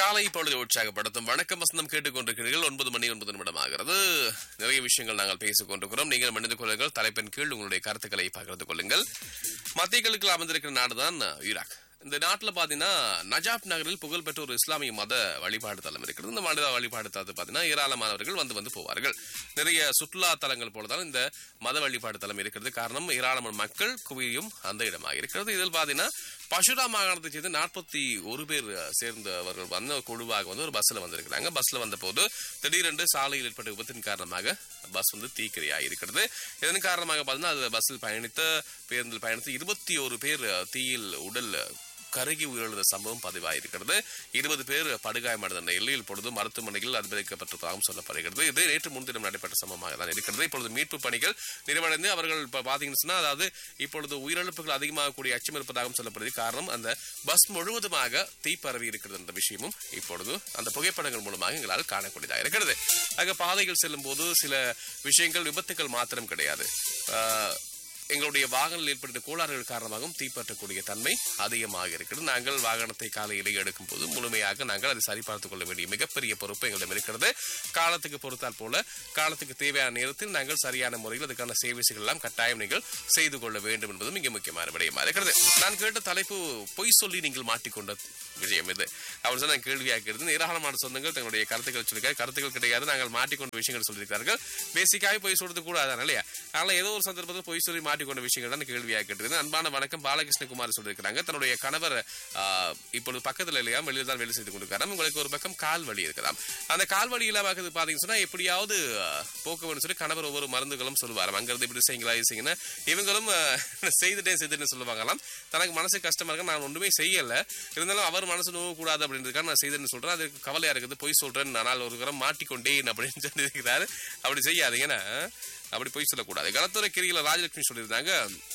காலை பொழுது உற்சாகப்படுத்தும் வணக்கம் வசந்தம் கேட்டுக்கொண்டிருக்கிறீர்கள் ஒன்பது மணி ஒன்பது நிமிடம் ஆகிறது நிறைய விஷயங்கள் நாங்கள் பேசிக் கொண்டிருக்கிறோம் நீங்கள் மனித கொள்ளுங்கள் தலைப்பின் கீழ் உங்களுடைய கருத்துக்களை பகிர்ந்து கொள்ளுங்கள் மத்திய கிழக்கில் அமைந்திருக்கிற நாடுதான் ஈராக் இந்த நாட்டில் பார்த்தீங்கன்னா நஜாப் நகரில் புகழ்பெற்ற ஒரு இஸ்லாமிய மத வழிபாடு தலம் இருக்கிறது இந்த மத வழிபாடு தலத்தில் பார்த்தீங்கன்னா ஏராளமானவர்கள் வந்து வந்து போவார்கள் நிறைய சுற்றுலா தலங்கள் போலதான் இந்த மத வழிபாடு தலம் இருக்கிறது காரணம் ஏராளமான மக்கள் குவியும் அந்த இடமாக இருக்கிறது இதில் பார்த்தீங்கன்னா பஷுரா மாகாணத்தை சேர்ந்து நாற்பத்தி ஒரு பேர் சேர்ந்தவர்கள் வந்து குழுவாக வந்து ஒரு பஸ்ல வந்திருக்கிறாங்க பஸ்ல வந்த போது திடீரென்று சாலையில் ஏற்பட்ட விபத்தின் காரணமாக பஸ் வந்து தீக்கிரையாக இருக்கிறது இதன் காரணமாக பார்த்தீங்கன்னா அது பஸ்ஸில் பயணித்த பேருந்தில் பயணித்த இருபத்தி ஒரு பேர் தீயில் உடல் கருகி உயிரிழந்த சம்பவம் பதிவாயிருக்கிறது இருபது பேர் படுகாயமடைந்த நிலையில் இப்பொழுது மருத்துவமனையில் அனுமதிக்கப்பட்டிருப்பதாகவும் சொல்லப்படுகிறது இது நேற்று முன்தினம் நடைபெற்ற சம்பவமாக தான் இருக்கிறது இப்பொழுது மீட்பு பணிகள் நிறைவடைந்து அவர்கள் இப்ப பாத்தீங்கன்னு சொன்னா அதாவது இப்பொழுது உயிரிழப்புகள் அதிகமாகக்கூடிய அச்சம் இருப்பதாகவும் சொல்லப்படுது காரணம் அந்த பஸ் முழுவதுமாக தீ பரவி இருக்கிறது என்ற விஷயமும் இப்பொழுது அந்த புகைப்படங்கள் மூலமாக எங்களால் காணக்கூடியதாக இருக்கிறது ஆக பாதைகள் செல்லும் போது சில விஷயங்கள் விபத்துகள் மாத்திரம் கிடையாது ஆஹ், எங்களுடைய வாகனத்தில் ஏற்பட்ட கோளாறுகள் காரணமாகவும் தீப்பற்றக்கூடிய தன்மை அதிகமாக இருக்கிறது நாங்கள் வாகனத்தை காலையிலே எடுக்கும் போது முழுமையாக நாங்கள் அதை சரிபார்த்துக் கொள்ள வேண்டிய மிகப்பெரிய பொறுப்பு எங்களிடம் இருக்கிறது காலத்துக்கு பொறுத்தால் போல காலத்துக்கு தேவையான நேரத்தில் நாங்கள் சரியான முறையில் அதுக்கான சேவைகள் எல்லாம் கட்டாயம் நீங்கள் செய்து கொள்ள வேண்டும் என்பதும் மிக முக்கியமான விடயமா இருக்கிறது நான் கேட்ட தலைப்பு பொய் சொல்லி நீங்கள் மாட்டிக்கொண்ட விஷயம் இது அவர் சொன்ன கேள்வியாக்கிறது ஏராளமான சொந்தங்கள் தங்களுடைய கருத்துக்கள் சொல்லியிருக்காரு கருத்துக்கள் கிடையாது நாங்கள் மாட்டிக்கொண்ட விஷயங்கள் சொல்லியிருக்கார்கள் பேசிக்காக பொய் சொல்றது கூடாது இல்லையா அதனால ஏதோ ஒரு சந்தர்ப்பத்தில் பொய் சொல்லி மாட்டிக்கொண்ட விஷயங்கள் தான் கேள்வியாக கேட்டிருக்கு அன்பான வணக்கம் பாலகிருஷ்ணகுமார் சொல்லியிருக்காங்க தன்னுடைய கணவர் ஆஹ், இப்பொழுது பக்கத்துல இல்லையா வெளியில் தான் வேலை செய்து கொண்டிருக்காரு உங்களுக்கு ஒரு பக்கம் கால் வலி இருக்கலாம் அந்த கால் வலி இல்லாம பாத்தீங்கன்னு சொன்னா எப்படியாவது ஆஹ், போக்க வேண்டும் சொல்லி கணவர் ஒவ்வொரு மருந்துகளும் சொல்லுவார் அங்கிருந்து இப்படி செய்யுங்களா இது செய்யுங்க இவங்களும் ஆஹ், செய்துட்டேன் செய்துட்டேன் சொல்லுவாங்களாம் தனக்கு மனசு கஷ்டமா இருக்கு நான் ஒன்றுமே செய்யல இருந்தாலும் அவர் மனசு நோவு கூடாது அப்படின்றதுக்காக நான் செய்தேன்னு சொல்றேன் அதுக்கு கவலையா இருக்குது பொய் சொல்றேன் ஆனால் ஒரு தரம் மாட்டிக்கொண்டேன் அப்படின்னு சொல்லியிருக்கிறாரு அப்படி செய்யாதீங்கன்னா அப்படி பொய் சொல்லக்கூடாது களத்துறை கிரியில ராஜலட்சுமி சொல்லியிருந்தாங்க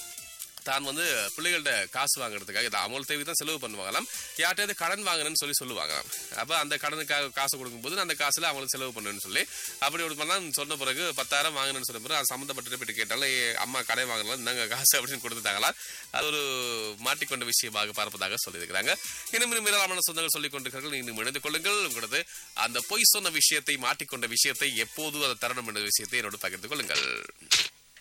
தான் வந்து பிள்ளைகள்ட்ட காசு வாங்குறதுக்காக இது அமௌல் தேவை தான் செலவு பண்ணுவாங்களாம் யார்கிட்டயாவது கடன் வாங்கணும்னு சொல்லி சொல்லுவாங்களாம் அப்போ அந்த கடனுக்காக காசு கொடுக்கும்போது அந்த காசுல அவங்களுக்கு செலவு பண்ணுன்னு சொல்லி அப்படி ஒரு பண்ணலாம் சொன்ன பிறகு பத்தாயிரம் வாங்கணும்னு சொன்ன பிறகு அது சம்மந்தப்பட்டு போயிட்டு கேட்டாலும் "ஏ, அம்மா கடை வாங்கலாம் இந்தாங்க காசு அப்படின்னு கொடுத்துட்டாங்களா அது ஒரு மாட்டிக்கொண்ட விஷயமாக பார்ப்பதாக சொல்லியிருக்கிறாங்க இன்னும் இன்னும் ஏராளமான சொந்தங்கள் சொல்லிக் கொண்டிருக்கிறார்கள் இன்னும் இணைந்து கொள்ளுங்கள் உங்களது அந்த பொய் சொன்ன விஷயத்தை மாட்டிக்கொண்ட விஷயத்தை எப்போது அதை தரணும் என்ற விஷயத்தை என்னோடு பகிர்ந்து கொள்ளுங்கள்